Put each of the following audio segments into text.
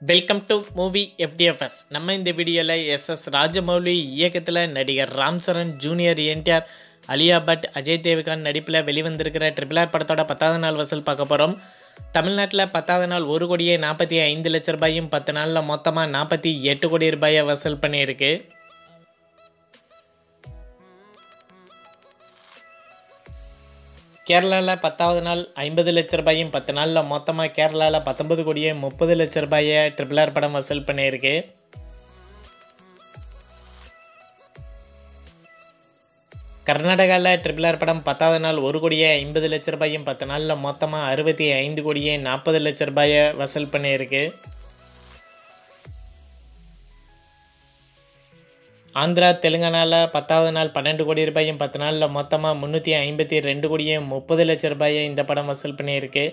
welcome to movie FDFS நம்ம இந்த வீடியோவில் எஸ்எஸ் ராஜமௌலி இயக்கத்தில் நடிகர் ராம் சரண் ஜூனியர் என்டிஆர் அலியா பட் அஜய் தேவ்கான் நடிப்பில் வெளிவந்திருக்கிற ட்ரிபிள் ஆர் படத்தோட பத்தாவது நாள் வசூல் பார்க்க போகிறோம் தமிழ்நாட்டில் பத்தாவது நாள் ஒரு கோடியே நாற்பத்தி ஐந்து லட்ச ரூபாயும் பத்து நாளில் மொத்தமாக நாற்பத்தி எட்டு கோடி ரூபாயை வசூல் பண்ணியிருக்கு கேரளாவில் பத்தாவது நாள் ஐம்பது லட்ச ரூபாயும் பத்து நாளில் மொத்தமாக கேரளாவில் பத்தொன்பது கோடியே முப்பது லட்ச ரூபாயை ட்ரிபிள் ஆர் படம் வசூல் பண்ணியிருக்கு கர்நாடகாவில் ட்ரிபிள் ஆர் படம் பத்தாவது நாள் ஒரு கோடியே ஐம்பது லட்ச ரூபாயும் பத்து நாளில் மொத்தமாக அறுபத்தி ஐந்து கோடியே நாற்பது லட்ச ரூபாயை வசூல் பண்ணியிருக்கு ஆந்திரா தெலுங்கானாவில் பத்தாவது நாள் பன்னெண்டு கோடி ரூபாயும் பத்து நாளில் மொத்தமாக முந்நூற்றி ஐம்பத்தி ரெண்டு கோடியும் முப்பது லட்ச ரூபாயை இந்த படம் வசூல் பண்ணியிருக்கு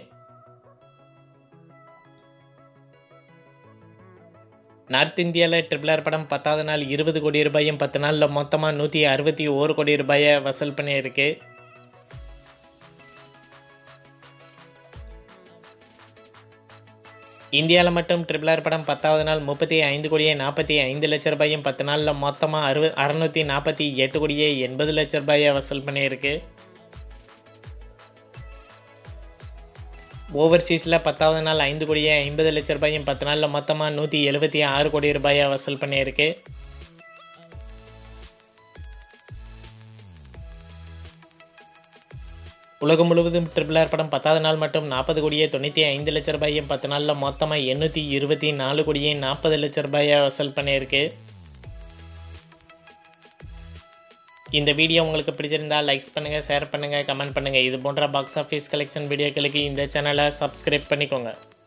நார்த் இந்தியாவில் ட்ரிபிள் ஆர் படம் பத்தாவது நாள் இருபது கோடி ரூபாயும் பத்து நாளில் மொத்தமாக நூற்றி அறுபத்தி ஓரு கோடி ரூபாயை வசூல் பண்ணியிருக்கு இந்தியாவில் மட்டும் ட்ரிபிள் ஆர் படம் பத்தாவது நாள் முப்பத்தி ஐந்து கோடியே நாற்பத்தி ஐந்து லட்ச ரூபாயும் பத்து நாளில் மொத்தமாக அறுபது அறநூற்றி நாற்பத்தி எட்டு கோடியே எண்பது லட்ச ரூபாயை வசூல் பண்ணியிருக்கு ஓவர்சீஸில் பத்தாவது நாள் ஐந்து கோடியே ஐம்பது லட்ச ரூபாயும் பத்து நாளில் மொத்தமாக நூற்றி எழுபத்தி ஆறு கோடி ரூபாயை வசூல் பண்ணியிருக்கு உலகம் முழுவதும் ட்ரிபிள் ஆர் படம் பத்தாவது நாள் மட்டும் நாற்பது கோடியே தொண்ணூற்றி ஐந்து லட்ச ரூபாயும் பத்து நாளில் மொத்தமாக எண்ணூற்றி இருபத்தி நாலு கோடியே நாற்பது லட்ச ரூபாயை வசூல் பண்ணியிருக்கு இந்த வீடியோ உங்களுக்கு பிடிச்சிருந்தால் லைக்ஸ் பண்ணுங்கள் ஷேர் பண்ணுங்கள் கமெண்ட் பண்ணுங்கள் இது போன்ற பாக்ஸ் ஆஃபீஸ் கலெக்ஷன் வீடியோக்களுக்கு இந்த சேனலை சப்ஸ்கிரைப் பண்ணிக்கோங்க